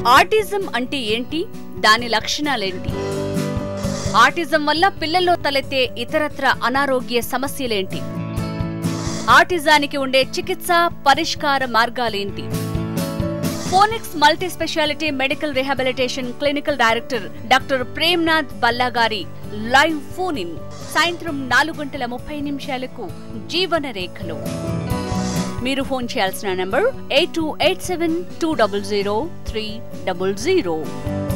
autism అంటే ఏంటి దాని లక్షణాలేంటి ఆటిజం వల్ల పిల్లల్లో తలెత్తే ఇతరత్ర అనారోగ్య సమస్యలేంటి ఆటిజానికి ఉండే చికిత్స పరిష్కార మార్గాలేంటి Phoenix multi specialty medical rehabilitation clinical director doctor Premnath Balla గారి లైవ్ ఫోన్ ఇన్ సాయంత్రం నాలుగు గంటల ముప్పై నిమిషాలకు జీవన రేఖలో మీరు ఫోన్ చేయాల్సిన number eight two eight seven two double zero three double zero